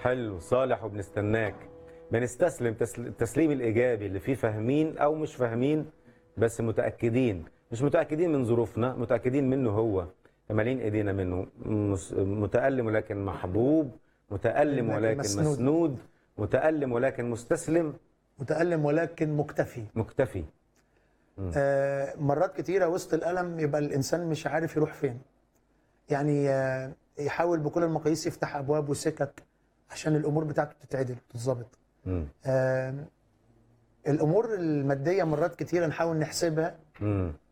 حلو صالح وبنستناك بنستسلم تسل- التسليم الايجابي اللي فيه فاهمين او مش فاهمين بس متاكدين مش متاكدين من ظروفنا متاكدين منه هو مالين ايدينا منه مس- متالم ولكن محبوب متالم لكن ولكن مسنود. مسنود متالم ولكن مستسلم متألم ولكن مكتفي مكتفي آه مرات كتيرة وسط الألم يبقى الإنسان مش عارف يروح فين يعني آه يحاول بكل المقاييس يفتح أبواب وسكك عشان الأمور بتاعته تتعدل وتتظبط مم. آه الأمور المادية مرات كتيرة نحاول نحسبها مم.